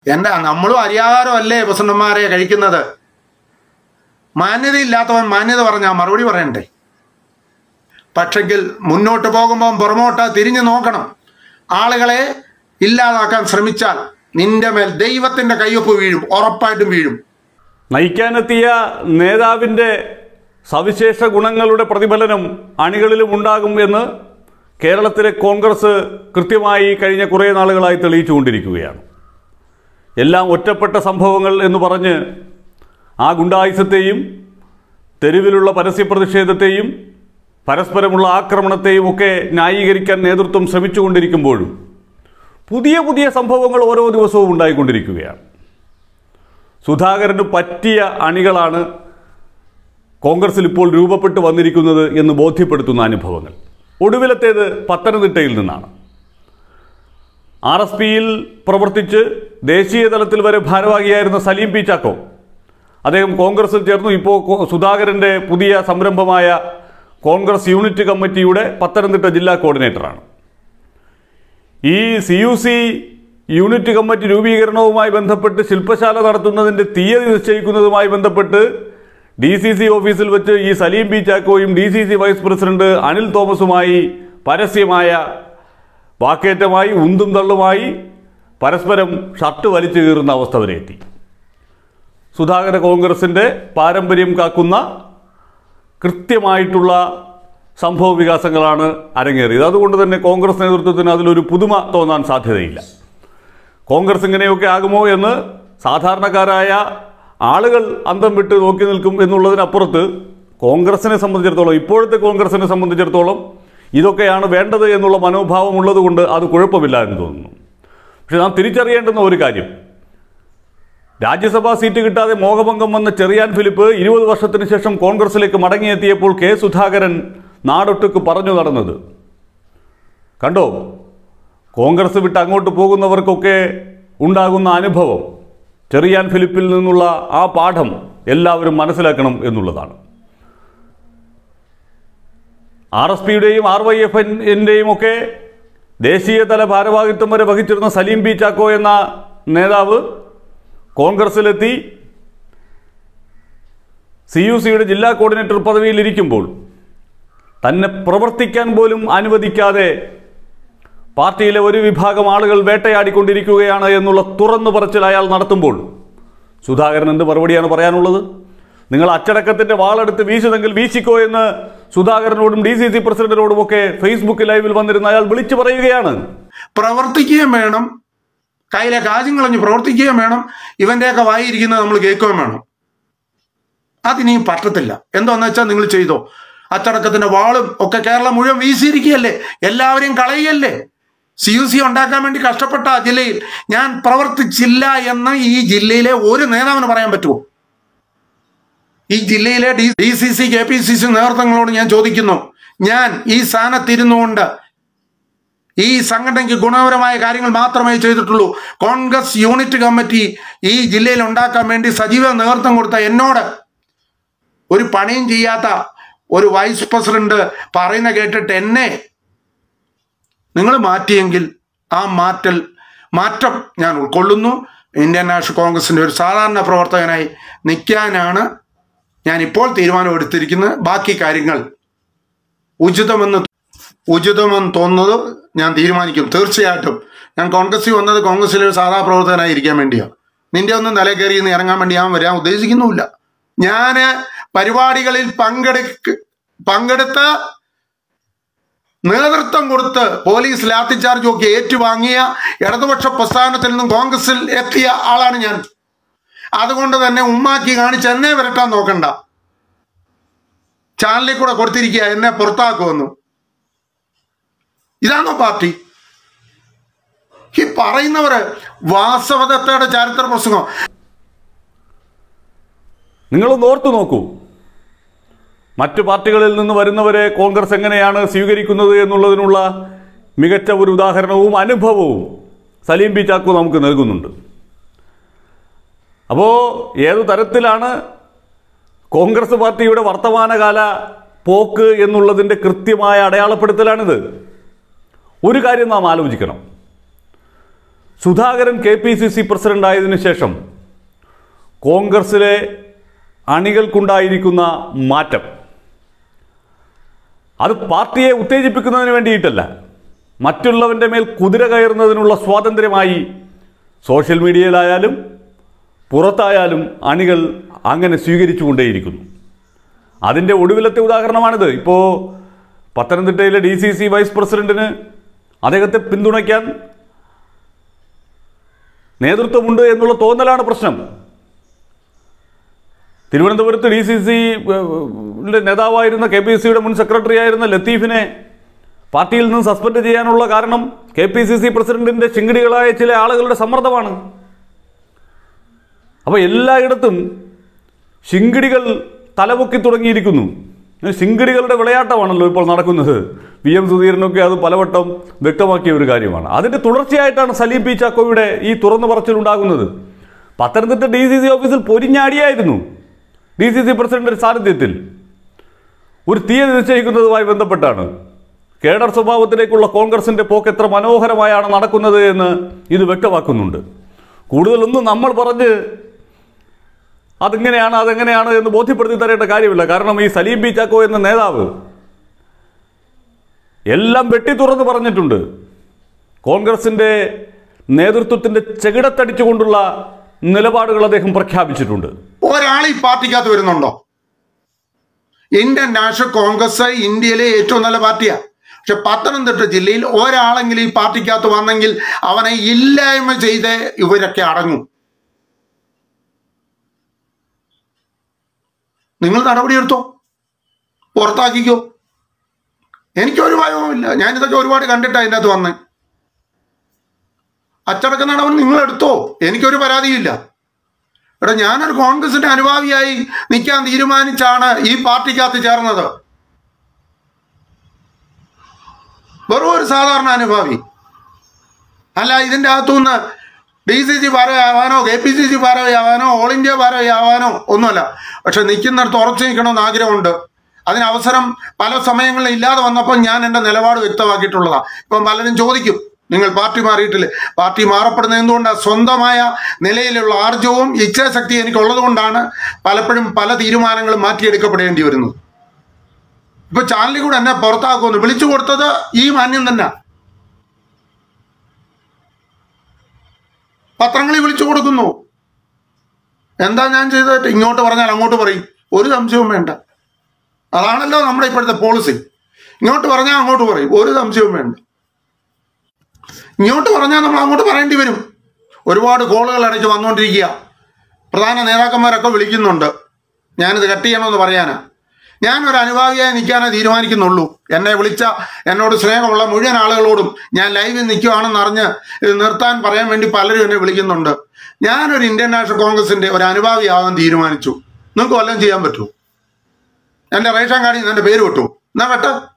എന്താ നമ്മളും അരിയാഹാരമല്ലേ പ്രസിഡന്റുമാരെ കഴിക്കുന്നത് മാന്യതയില്ലാത്തവൻ മാന്യത പറഞ്ഞാൽ മറുപടി പറയണ്ടേ പക്ഷെങ്കിൽ മുന്നോട്ട് പോകുമ്പോൾ പുറമോട്ട് തിരിഞ്ഞു നോക്കണം ആളുകളെ ഇല്ലാതാക്കാൻ ശ്രമിച്ചാൽ നിന്റെ മേൽ ദൈവത്തിന്റെ കയ്യൊപ്പ് വീഴും ഉറപ്പായിട്ടും വീഴും നയിക്കാനെത്തിയ നേതാവിൻ്റെ സവിശേഷ ഗുണങ്ങളുടെ പ്രതിഫലനം അണികളിലും ഉണ്ടാകും എന്ന് കേരളത്തിലെ കോൺഗ്രസ് കൃത്യമായി കഴിഞ്ഞ കുറേ നാളുകളായി തെളിയിച്ചുകൊണ്ടിരിക്കുകയാണ് എല്ലാം ഒറ്റപ്പെട്ട സംഭവങ്ങൾ എന്ന് പറഞ്ഞ് ആ ഗുണ്ടായുസത്തെയും തെരുവിലുള്ള പരസ്യ പ്രതിഷേധത്തെയും പരസ്പരമുള്ള ആക്രമണത്തെയും ഒക്കെ ന്യായീകരിക്കാൻ നേതൃത്വം ശ്രമിച്ചുകൊണ്ടിരിക്കുമ്പോഴും പുതിയ പുതിയ സംഭവങ്ങൾ ഓരോ ദിവസവും ഉണ്ടായിക്കൊണ്ടിരിക്കുകയാണ് സുധാകരന് പറ്റിയ അണികളാണ് കോൺഗ്രസിൽ ഇപ്പോൾ രൂപപ്പെട്ട് വന്നിരിക്കുന്നത് എന്ന് ബോധ്യപ്പെടുത്തുന്ന അനുഭവങ്ങൾ ഒടുവിലത്തേത് പത്തനംതിട്ടയിൽ നിന്നാണ് ആർ എസ് പിയിൽ പ്രവർത്തിച്ച് ദേശീയ തലത്തിൽ വരെ ഭാരവാഹിയായിരുന്ന സലീം പി ചാക്കോ അദ്ദേഹം കോൺഗ്രസിൽ ചേർന്നു ഇപ്പോൾ കോ- സുധാകരൻ്റെ പുതിയ സംരംഭമായ കോൺഗ്രസ് യൂണിറ്റ് കമ്മിറ്റിയുടെ പത്തനംതിട്ട ജില്ലാ കോർഡിനേറ്ററാണ് ഈ C U C unit committee രൂപീകരണവുമായി ബന്ധപ്പെട്ട് ശില്പശാല നടത്തുന്നതിൻ്റെ തീയതി നിശ്ചയിക്കുന്നതുമായി ബന്ധപ്പെട്ട് ഡി സി സി ഓഫീസിൽ വെച്ച് ഈ സലീം ബി ചാക്കോയും D C C vice president Anil തോമസുമായി പരസ്യമായ വാക്കേറ്റമായി ഉന്തും തള്ളുമായി പരസ്പരം ഷർട്ട് വലിച്ചു കീറുന്ന അവസ്ഥ വരെ എത്തി സുധാകര കോൺഗ്രസിൻ്റെ പാരമ്പര്യം കാക്കുന്ന കൃത്യമായിട്ടുള്ള സംഭവ വികാസങ്ങളാണ് അരങ്ങേറിയത് അതുകൊണ്ട് തന്നെ കോൺഗ്രസ് നേതൃത്വത്തിന് അതിലൊരു പുതുമ തോന്നാൻ സാധ്യതയില്ല കോൺഗ്രസ് ഇങ്ങനെയൊക്കെ ആകുമോ എന്ന് സാധാരണക്കാരായ ആളുകൾ അന്തം വിട്ട് നോക്കി നിൽക്കും എന്നുള്ളതിനപ്പുറത്ത് കോൺഗ്രസിനെ സംബന്ധിച്ചിടത്തോളം ഇപ്പോഴത്തെ കോൺഗ്രസിനെ സംബന്ധിച്ചിടത്തോളം ഇതൊക്കെയാണ് വേണ്ടത് എന്നുള്ള മനോഭാവം ഉള്ളതുകൊണ്ട് അത് കുഴപ്പമില്ല എന്ന് തോന്നുന്നു പക്ഷെ നാം തിരിച്ചറിയേണ്ടുന്ന ഒരു കാര്യം രാജ്യസഭാ സീറ്റ് കിട്ടാതെ മോഹഭംഗം വന്ന ചെറിയാൻ ഫിലിപ്പ് ഇരുപത് വർഷത്തിന് ശേഷം കോൺഗ്രസിലേക്ക് മടങ്ങിയെത്തിയപ്പോൾ കെ സുധാകരൻ നാടൊട്ടുക്ക് പറഞ്ഞു നടന്നത് കണ്ടോ കോൺഗ്രസ് വിട്ട് അങ്ങോട്ട് പോകുന്നവർക്കൊക്കെ ഉണ്ടാകുന്ന അനുഭവം ചെറിയാൻ ഫിലിപ്പിൽ നിന്നുള്ള ആ പാഠം എല്ലാവരും മനസ്സിലാക്കണം എന്നുള്ളതാണ് ആർ എസ് പിയുടെയും ആർ വൈ എഫ് എൻ്റെയും ഒക്കെ ദേശീയതല ഭാരവാഹിത്വം വരെ വഹിച്ചിരുന്ന സലീം ബി ചാക്കോ എന്ന നേതാവ് കോൺഗ്രസിലെത്തി സി യു സിയുടെ ജില്ലാ കോർഡിനേറ്റർ പദവിയിലിരിക്കുമ്പോൾ തന്നെ പ്രവർത്തിക്കാൻ പോലും അനുവദിക്കാതെ പാർട്ടിയിലെ ഒരു വിഭാഗം ആളുകൾ വേട്ടയാടിക്കൊണ്ടിരിക്കുകയാണ് എന്നുള്ള തുറന്നു പറച്ചിൽ അയാൾ നടത്തുമ്പോൾ സുധാകരൻ എന്ത് മറുപടിയാണ് പറയാനുള്ളത് നിങ്ങൾ അച്ചടക്കത്തിന്റെ വാളെടുത്ത് വീശുന്നെങ്കിൽ വീശിക്കോ എന്ന് സുധാകരനോടും ഡി സി സി പ്രസിഡന്റിനോടും ഒക്കെ ഫേസ്ബുക്ക് ലൈവിൽ വന്നിരുന്ന അയാൾ വിളിച്ചു പറയുകയാണ് പ്രവർത്തിക്കുകയും വേണം കയ്യിലെ കാശും കളഞ്ഞ് പ്രവർത്തിക്കുകയും വേണം ഇവന്റെയൊക്കെ വായിരിക്കുന്നത് നമ്മൾ കേൾക്കുകയും വേണം അതിനി പറ്റത്തില്ല എന്താന്ന് വെച്ചാൽ നിങ്ങൾ ചെയ്തോ അച്ചടക്കത്തിന്റെ വാളും ഒക്കെ കേരളം മുഴുവൻ വീശിയിരിക്കുകയല്ലേ എല്ലാവരെയും കളയല്ലേ സി യു സി ഉണ്ടാക്കാൻ വേണ്ടി കഷ്ടപ്പെട്ട ആ ജില്ലയിൽ ഞാൻ പ്രവർത്തിച്ചില്ല എന്ന് ഈ ജില്ലയിലെ ഒരു നേതാവിന് പറയാൻ പറ്റുമോ ഈ ജില്ലയിലെ D D C C K P C C നേതൃത്വങ്ങളോട് ഞാൻ ചോദിക്കുന്നു ഞാൻ ഈ സ്ഥാനത്തിരുന്നുകൊണ്ട് ഈ സംഘടനയ്ക്ക് ഗുണപരമായ കാര്യങ്ങൾ മാത്രമേ ചെയ്തിട്ടുള്ളൂ കോൺഗ്രസ് യൂണിറ്റ് കമ്മിറ്റി ഈ ജില്ലയിൽ ഉണ്ടാക്കാൻ വേണ്ടി സജീവ നേതൃത്വം കൊടുത്ത എന്നോട് ഒരു പണിയും ചെയ്യാത്ത ഒരു വൈസ് പ്രസിഡന്റ് പറയുന്ന കേട്ടിട്ട് എന്നെ നിങ്ങൾ മാറ്റിയെങ്കിൽ ആ മാറ്റൽ മാറ്റം ഞാൻ ഉൾക്കൊള്ളുന്നു ഇന്ത്യൻ നാഷണൽ കോൺഗ്രസിന്റെ ഒരു സാധാരണ പ്രവർത്തകനായി നിൽക്കാനാണ് ഞാൻ ഇപ്പോൾ തീരുമാനം എടുത്തിരിക്കുന്നത് ബാക്കി കാര്യങ്ങൾ ഉചിതമെന്ന് ഉചിതമെന്ന് തോന്നുന്നത് ഞാൻ തീരുമാനിക്കും തീർച്ചയായിട്ടും ഞാൻ കോൺഗ്രസിൽ വന്നത് കോൺഗ്രസിലെ ഒരു സാധാ പ്രവർത്തകനായി ഇരിക്കാൻ വേണ്ടിയാണ് നിന്റെ ഒന്നും തല കയറി നിന്ന് ഇറങ്ങാൻ വേണ്ടി ഞാൻ വരാൻ ഉദ്ദേശിക്കുന്നുമില്ല ഞാൻ പരിപാടികളിൽ പങ്കെടുക്ക പങ്കെടുത്ത് നേതൃത്വം കൊടുത്ത് പോലീസ് ലാത്തിച്ചാർജും ഒക്കെ ഏറ്റുവാങ്ങിയ ഇടതുപക്ഷ പ്രസ്ഥാനത്തിൽ നിന്നും കോൺഗ്രസിൽ എത്തിയ ആളാണ് ഞാൻ അതുകൊണ്ട് തന്നെ ഉമ്മാക്കി കാണിച്ച് എന്നെ വരട്ടാൻ നോക്കണ്ട ചാനലിൽ കൂടെ കൊടുത്തിരിക്കുക എന്നെ പുറത്താക്കുമെന്ന് ഇതാണോ പാർട്ടി ഈ പറയുന്നവര് വാസവദത്തയുടെ ചരിത്ര പ്രസംഗം നിങ്ങളൊന്ന് ഓർത്തു നോക്കൂ മറ്റു പാർട്ടികളിൽ നിന്ന് വരുന്നവരെ കോൺഗ്രസ് എങ്ങനെയാണ് സ്വീകരിക്കുന്നത് എന്നുള്ളതിനുള്ള മികച്ച ഒരു ഉദാഹരണവും അനുഭവവും സലീം ബി ചാക്കോ നമുക്ക് നൽകുന്നുണ്ട് അപ്പോൾ ഏതു തരത്തിലാണ് കോൺഗ്രസ് പാർട്ടിയുടെ വർത്തമാനകാല പോക്ക് എന്നുള്ളതിൻ്റെ കൃത്യമായ അടയാളപ്പെടുത്തലാണിത് ഒരു കാര്യം നാം ആലോചിക്കണം Sudhakaran K P C C president ആയതിനു ശേഷം കോൺഗ്രസിലെ അണികൾക്കുണ്ടായിരിക്കുന്ന മാറ്റം അത് പാർട്ടിയെ ഉത്തേജിപ്പിക്കുന്നതിന് വേണ്ടിയിട്ടല്ല മറ്റുള്ളവൻ്റെ മേൽ കുതിര കയറുന്നതിനുള്ള സ്വാതന്ത്ര്യമായി സോഷ്യൽ മീഡിയയിലായാലും പുറത്തായാലും അണികൾ അങ്ങനെ സ്വീകരിച്ചുകൊണ്ടേയിരിക്കുന്നു അതിൻ്റെ ഒടുവിലത്തെ ഉദാഹരണമാണിത് ഇപ്പോൾ പത്തനംതിട്ടയിലെ ഡി സി സി വൈസ് പ്രസിഡന്റിന് അദ്ദേഹത്തെ പിന്തുണയ്ക്കാൻ നേതൃത്വമുണ്ട് എന്നുള്ള തോന്നലാണ് പ്രശ്നം തിരുവനന്തപുരത്ത് ഡി സി സി നേതാവായിരുന്ന കെ പി സിയുടെ മുൻ സെക്രട്ടറി ആയിരുന്ന ലത്തീഫിനെ പാർട്ടിയിൽ നിന്ന് സസ്പെൻഡ് ചെയ്യാനുള്ള കാരണം കെ പി സി സി പ്രസിഡന്റിന്റെ ശിങ്കിടികളായ ചില ആളുകളുടെ സമ്മർദ്ദമാണ് അപ്പോൾ എല്ലായിടത്തും ശിങ്കിടികൾ തലപൊക്കി തുടങ്ങിയിരിക്കുന്നു ശിങ്കിടികളുടെ വിളയാട്ടമാണല്ലോ ഇപ്പോൾ നടക്കുന്നത് വി എം സുധീരനൊക്കെ അത് പലവട്ടം വ്യക്തമാക്കിയ ഒരു കാര്യമാണ് അതിന്റെ തുടർച്ചയായിട്ടാണ് സലീം പി ചാക്കോയുടെ ഈ തുറന്നു പറച്ചിലുണ്ടാകുന്നത് പത്തനംതിട്ട ഡി സി സി ഓഫീസിൽ പൊരിഞ്ഞാടിയായിരുന്നു ഡി സി സി പ്രസിഡന്റിന്റെ സാന്നിധ്യത്തിൽ ഒരു തീയതി നിശ്ചയിക്കുന്നതുമായി ബന്ധപ്പെട്ടാണ് കേഡർ സ്വഭാവത്തിലേക്കുള്ള കോൺഗ്രസിന്റെ പോക്ക് എത്ര മനോഹരമായാണ് നടക്കുന്നത് എന്ന് ഇത് വ്യക്തമാക്കുന്നുണ്ട് കൂടുതലൊന്നും നമ്മൾ പറഞ്ഞ് അതിങ്ങനെയാണ് അതെങ്ങനെയാണ് എന്ന് ബോധ്യപ്പെടുത്തി തരേണ്ട കാര്യമില്ല കാരണം ഈ സലീം ബി ചാക്കോ എന്ന നേതാവ് എല്ലാം വെട്ടി തുറന്ന് പറഞ്ഞിട്ടുണ്ട് കോൺഗ്രസിന്റെ നേതൃത്വത്തിന്റെ ചെകിടത്തടിച്ചുകൊണ്ടുള്ള നിലപാടുകൾ അദ്ദേഹം പ്രഖ്യാപിച്ചിട്ടുണ്ട് ഒരാൾ ഈ പാർട്ടിക്കകത്ത് വരുന്നുണ്ടോ ഇന്ത്യൻ നാഷണൽ കോൺഗ്രസ് ഇന്ത്യയിലെ ഏറ്റവും നല്ല പാർട്ടിയാണ് പക്ഷെ പത്തനംതിട്ട ജില്ലയിൽ ഒരാളെങ്കിലും ഈ പാർട്ടിക്കകത്ത് വന്നെങ്കിൽ അവനെ ഇല്ലായ്മ ചെയ്ത് ഇവരൊക്കെ അടങ്ങും നിങ്ങൾ നടപടിയെടുത്തോ പുറത്താക്കിക്കോ എനിക്കൊരു ഭയവുമില്ല ഞാനിതൊക്കെ ഒരുപാട് കണ്ടിട്ടാണ് അതിൻ്റെ അകത്ത് വന്നേ അച്ചടക്ക നടപടി നിങ്ങൾ എടുത്തോ എനിക്കൊരു പരാതിയില്ല എടാ ഞാനൊരു കോൺഗ്രസിന്റെ അനുഭാവിയായി നിൽക്കാൻ തീരുമാനിച്ചാണ് ഈ പാർട്ടിക്കകത്ത് ചേർന്നത് വെറും ഒരു സാധാരണ അനുഭാവി അല്ല ഇതിൻ്റെ അകത്തുനിന്ന് ഡി സി സി ഭാരവാഹനോ കെ പി സി സി ഭാരവാഹനോ ഓൾ ഇന്ത്യ ഭാരവാഹനോ ഒന്നുമല്ല പക്ഷെ നിൽക്കുന്നിടത്ത് ഉറച്ചു നിൽക്കണമെന്ന് ആഗ്രഹമുണ്ട് അതിന് അവസരം പല സമയങ്ങളിൽ ഇല്ലാതെ വന്നപ്പോൾ ഞാൻ എൻ്റെ നിലപാട് വ്യക്തമാക്കിയിട്ടുള്ളതാണ് ഇപ്പം പലരും ചോദിക്കും നിങ്ങൾ പാർട്ടി മാറിയിട്ടില്ലേ പാർട്ടി മാറപ്പെടുന്നത് എന്തുകൊണ്ടാണ് സ്വന്തമായ നിലയിലുള്ള ആർജവും ഇച്ഛാശക്തി എനിക്കുള്ളത് കൊണ്ടാണ് പലപ്പോഴും പല തീരുമാനങ്ങളും മാറ്റിയെടുക്കപ്പെടേണ്ടി വരുന്നത് ഇപ്പൊ ചാനലിൽ കൂടെ എന്നെ പുറത്താക്കുമെന്ന് വിളിച്ചു കൊടുത്തത് ഈ മാന്യം തന്നെ പത്രങ്ങളിൽ വിളിച്ചു കൊടുക്കുന്നു എന്താ ഞാൻ ചെയ്തത് ഇങ്ങോട്ട് പറഞ്ഞാൽ അങ്ങോട്ട് പറയും ഒരു സംശയവും വേണ്ട അതാണല്ലോ നമ്മുടെ ഇപ്പോഴത്തെ പോളിസി ഇങ്ങോട്ട് പറഞ്ഞാൽ അങ്ങോട്ട് പറയും ഒരു സംശയവും വേണ്ട ഇങ്ങോട്ട് പറഞ്ഞാൽ നമ്മൾ അങ്ങോട്ട് പറയേണ്ടി വരും ഒരുപാട് കോളുകൾ ഇടയ്ക്ക് വന്നുകൊണ്ടിരിക്കുക പ്രധാന നേതാക്കന്മാരൊക്കെ വിളിക്കുന്നുണ്ട് ഞാനിത് കട്ട് ചെയ്യണമെന്ന് പറയാനാ ഞാൻ ഒരു അനുഭാവിയായി നിൽക്കാനേ തീരുമാനിക്കുന്നുള്ളൂ എന്നെ വിളിച്ച എന്നോട് സ്നേഹമുള്ള മുഴുവൻ ആളുകളോടും ഞാൻ ലൈവിൽ നിൽക്കുവാണെന്ന് അറിഞ്ഞ് ഇത് നിർത്താൻ പറയാൻ വേണ്ടി പലരും എന്നെ വിളിക്കുന്നുണ്ട് ഞാനൊരു ഇന്ത്യൻ നാഷണൽ കോൺഗ്രസിന്റെ ഒരു അനുഭാവിയാകാൻ തീരുമാനിച്ചു നിങ്ങൾക്ക് വല്ലതും ചെയ്യാൻ പറ്റുമോ എൻ്റെ റേഷൻ കാർഡിൽ നിന്ന് എൻ്റെ പേര് വിട്ടു എന്നാ വെട്ട